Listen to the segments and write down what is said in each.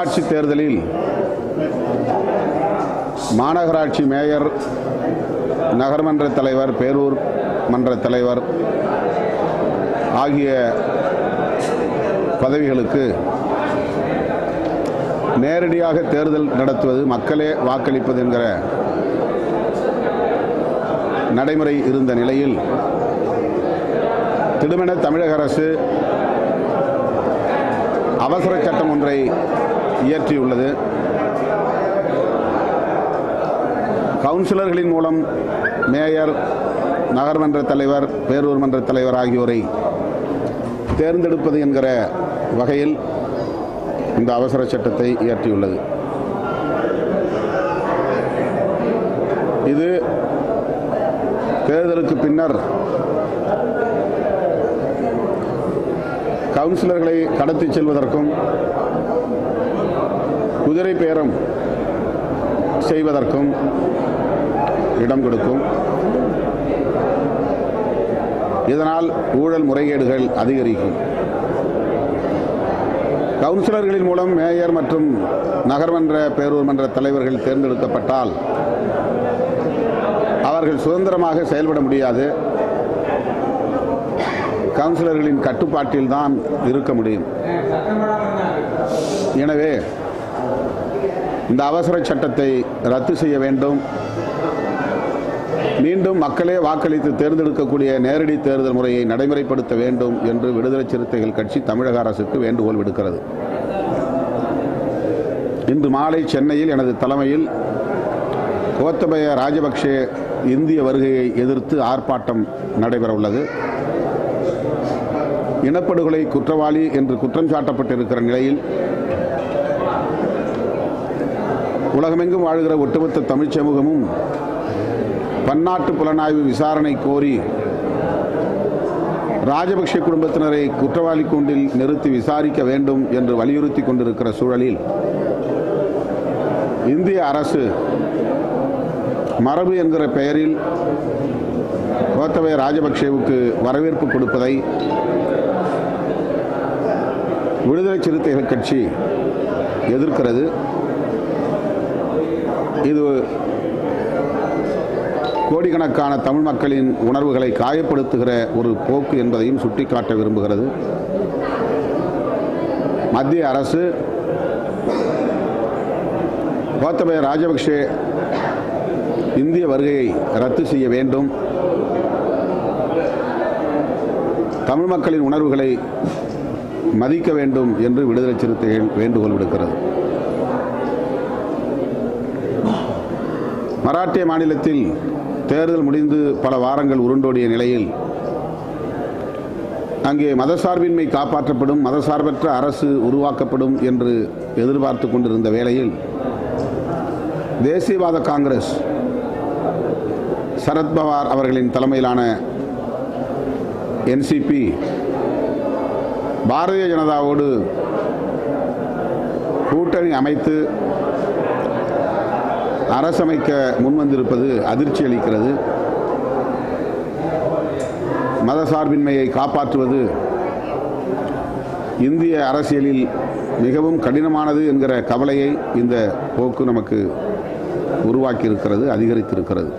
உள்ளாட்சி தேர்தலில் மாநகராட்சி மேயர் நகர்மன்ற தலைவர் பேரூர் மன்ற தலைவர் ஆகிய பதவிகளுக்கு நேரடியாக தேர்தல் நடத்துவது மக்களே வாக்களிப்பது என்கிற நடைமுறை இருந்த நிலையில் திடுமென தமிழக அரசு அவசர சட்டம் ஒன்றை இயற்றியுள்ளது கவுன்சிலர்களின் மூலம் மேயர் நகர்மன்ற தலைவர் பேரூர் மன்ற தலைவர் ஆகியோரை தேர்ந்தெடுப்பது என்கிற வகையில் இந்த அவசர சட்டத்தை இயற்றியுள்ளது இது தேர்தலுக்கு பின்னர் கவுன்சிலர்களை கடத்தி செல்வதற்கும் குதிரை பேரம் செய்வதற்கும் இடம் கொடுக்கும் இதனால் ஊழல் முறைகேடுகள் அதிகரிக்கும் கவுன்சிலர்களின் மூலம் மேயர் மற்றும் நகர்மன்ற பேரூர் மன்ற தலைவர்கள் தேர்ந்தெடுக்கப்பட்டால் அவர்கள் சுதந்திரமாக செயல்பட முடியாது கவுன்சிலர்களின் கட்டுப்பாட்டில் தான் இருக்க முடியும் எனவே இந்த அவசர சட்டத்தை ரத்து செய்ய வேண்டும் மீண்டும் மக்களே வாக்களித்து தேர்ந்தெடுக்கக்கூடிய நேரடி தேர்தல் முறையை நடைமுறைப்படுத்த வேண்டும் என்று விடுதலை சிறுத்தைகள் கட்சி தமிழக அரசுக்கு வேண்டுகோள் விடுக்கிறது இன்று மாலை சென்னையில் எனது தலைமையில் கோத்தபய ராஜபக்சே இந்திய வருகையை எதிர்த்து ஆர்ப்பாட்டம் நடைபெற உள்ளது இனப்படுகொலை குற்றவாளி என்று குற்றம் சாட்டப்பட்டிருக்கிற நிலையில் உலகமெங்கும் வாழ்கிற ஒட்டுமொத்த தமிழ்ச் சமூகமும் பன்னாட்டு புலனாய்வு விசாரணை கோரி ராஜபக்ஷ குடும்பத்தினரை குற்றவாளி கூண்டில் நிறுத்தி விசாரிக்க வேண்டும் என்று வலியுறுத்தி கொண்டிருக்கிற சூழலில் இந்திய அரசு மரபு என்கிற பெயரில் கோத்தபய ராஜபக்சேவுக்கு வரவேற்பு கொடுப்பதை விடுதலை சிறுத்தைகள் கட்சி எதிர்க்கிறது இது கோடிக்கணக்கான தமிழ் மக்களின் உணர்வுகளை காயப்படுத்துகிற ஒரு போக்கு என்பதையும் சுட்டிக்காட்ட விரும்புகிறது மத்திய அரசு கோத்தபய ராஜபக்சே இந்திய வருகையை ரத்து செய்ய வேண்டும் தமிழ் மக்களின் உணர்வுகளை மதிக்க வேண்டும் என்று விடுதலை சிறுத்தைகள் வேண்டுகோள் விடுக்கிறது மராட்டிய மாநிலத்தில் தேர்தல் முடிந்து பல வாரங்கள் உருண்டோடிய நிலையில் அங்கே மதசார்பின்மை காப்பாற்றப்படும் மதசார்பற்ற அரசு உருவாக்கப்படும் என்று எதிர்பார்த்து கொண்டிருந்த வேளையில் தேசியவாத காங்கிரஸ் சரத்பவார் அவர்களின் தலைமையிலான என்சிபி பாரதிய ஜனதாவோடு கூட்டணி அமைத்து அரசமைக்க முன்வந்திருப்பது அதிர்ச்சி அளிக்கிறது மதசார்பின்மையை காப்பாற்றுவது இந்திய அரசியலில் மிகவும் கடினமானது என்கிற கவலையை இந்த போக்கு நமக்கு உருவாக்கி இருக்கிறது அதிகரித்திருக்கிறது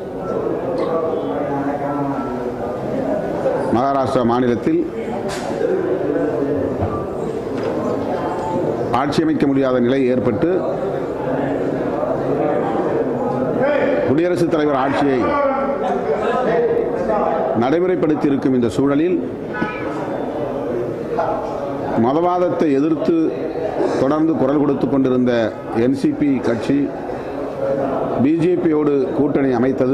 மகாராஷ்டிரா மாநிலத்தில் ஆட்சி அமைக்க முடியாத நிலை ஏற்பட்டு குடியரசுத் தலைவர் ஆட்சியை நடைமுறைப்படுத்தி இருக்கும் இந்த சூழலில் மதவாதத்தை எதிர்த்து தொடர்ந்து குரல் கொடுத்து கொண்டிருந்த என்சிபி கட்சி பிஜேபியோடு கூட்டணி அமைத்தது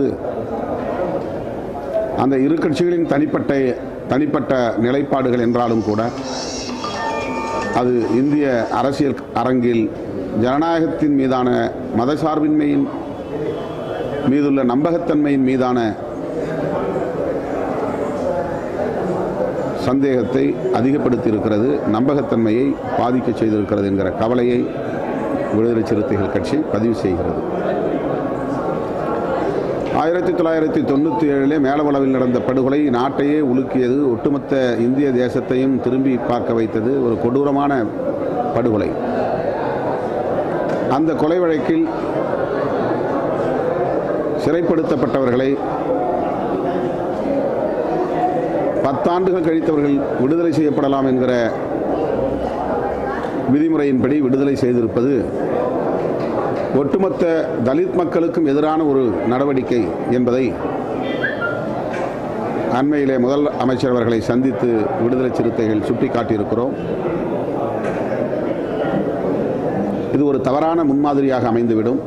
அந்த இரு கட்சிகளின் தனிப்பட்ட தனிப்பட்ட நிலைப்பாடுகள் என்றாலும் கூட அது இந்திய அரசியல் அரங்கில் ஜனநாயகத்தின் மீதான மதசார்பின்மையின் மீதுள்ள நம்பகத்தன்மையின் மீதான சந்தேகத்தை அதிகப்படுத்தி இருக்கிறது நம்பகத்தன்மையை பாதிக்க செய்திருக்கிறது என்கிற கவலையை விடுதலை சிறுத்தைகள் கட்சி பதிவு செய்கிறது ஆயிரத்தி தொள்ளாயிரத்தி தொண்ணூற்றி ஏழிலே மேலவளவில் நடந்த படுகொலை நாட்டையே உலுக்கியது ஒட்டுமொத்த இந்திய தேசத்தையும் திரும்பி பார்க்க வைத்தது ஒரு கொடூரமான படுகொலை அந்த கொலை வழக்கில் சிறைப்படுத்தப்பட்டவர்களை பத்தாண்டுகள் கழித்தவர்கள் விடுதலை செய்யப்படலாம் என்கிற விதிமுறையின்படி விடுதலை செய்திருப்பது ஒட்டுமொத்த தலித் மக்களுக்கும் எதிரான ஒரு நடவடிக்கை என்பதை அண்மையிலே முதல் அமைச்சர் அவர்களை சந்தித்து விடுதலை சிறுத்தைகள் சுட்டிக்காட்டியிருக்கிறோம் இது ஒரு தவறான முன்மாதிரியாக அமைந்துவிடும்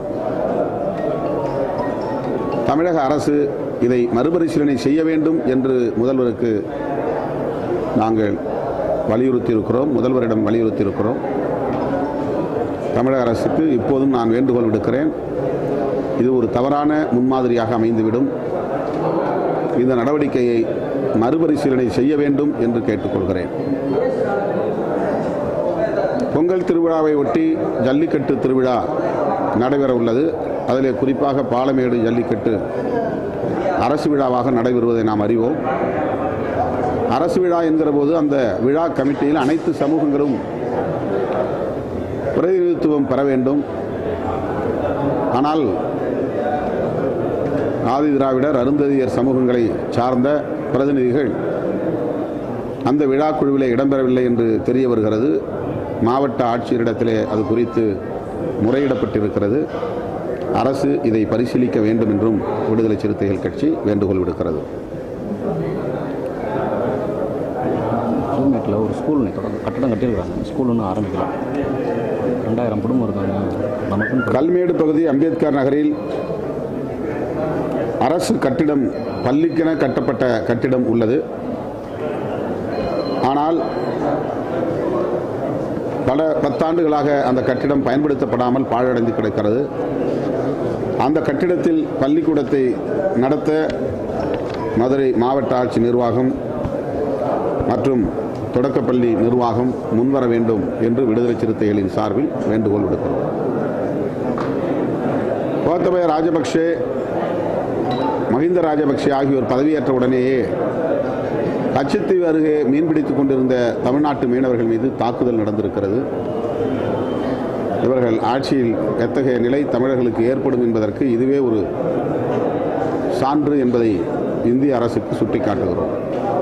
தமிழக அரசு இதை மறுபரிசீலனை செய்ய வேண்டும் என்று முதல்வருக்கு நாங்கள் வலியுறுத்தியிருக்கிறோம் முதல்வரிடம் வலியுறுத்தியிருக்கிறோம் தமிழக அரசுக்கு இப்போதும் நான் வேண்டுகோள் விடுக்கிறேன் இது ஒரு தவறான முன்மாதிரியாக அமைந்துவிடும் இந்த நடவடிக்கையை மறுபரிசீலனை செய்ய வேண்டும் என்று கேட்டுக்கொள்கிறேன் பொங்கல் திருவிழாவை ஒட்டி ஜல்லிக்கட்டு திருவிழா நடைபெற உள்ளது அதிலே குறிப்பாக பாலமேடு ஜல்லிக்கட்டு அரசு விழாவாக நடைபெறுவதை நாம் அறிவோம் அரசு விழா என்கிற போது அந்த விழா கமிட்டியில் அனைத்து சமூகங்களும் பிரதிநிதித்துவம் பெற வேண்டும் ஆனால் ஆதி திராவிடர் அருந்ததியர் சமூகங்களை சார்ந்த பிரதிநிதிகள் அந்த விழா குழுவிலே இடம்பெறவில்லை என்று தெரிய வருகிறது மாவட்ட ஆட்சியரிடத்திலே அது குறித்து முறையிடப்பட்டிருக்கிறது அரசு இதை பரிசீலிக்க வேண்டும் என்றும் விடுதலை சிறுத்தைகள் கட்சி வேண்டுகோள் விடுக்கிறது சூழ்நிலையில் ஒரு ஸ்கூல் தொடர்ந்து கட்டடம் கட்டியிருக்காங்க ஸ்கூல் ஒன்றும் ஆரம்பிக்கல ரெண்டாயிரம் குடும்பம் இருக்காங்க நமக்குன்னு பெரிய- கல்மேடு பகுதி அம்பேத்கர் நகரில் அரசு கட்டிடம் பள்ளிக்கென கட்டப்பட்ட கட்டிடம் உள்ளது ஆனால் பல பத்தாண்டுகளாக அந்த கட்டிடம் பயன்படுத்தப்படாமல் பாழடைந்து கிடக்கிறது அந்த கட்டிடத்தில் பள்ளிக்கூடத்தை நடத்த மதுரை மாவட்ட ஆட்சி நிர்வாகம் மற்றும் தொடக்கப்பள்ளி நிர்வாகம் முன்வர வேண்டும் என்று விடுதலை சிறுத்தைகளின் சார்பில் வேண்டுகோள் விடுக்கிறோம் கோத்தபய ராஜபக்ஷே மஹிந்த ராஜபக்ஷே ஆகியோர் பதவியேற்ற உடனேயே கச்சத்தீவு அருகே மீன்பிடித்துக் கொண்டிருந்த தமிழ்நாட்டு மீனவர்கள் மீது தாக்குதல் நடந்திருக்கிறது இவர்கள் ஆட்சியில் எத்தகைய நிலை தமிழர்களுக்கு ஏற்படும் என்பதற்கு இதுவே ஒரு சான்று என்பதை இந்திய அரசுக்கு சுட்டிக்காட்டுகிறோம்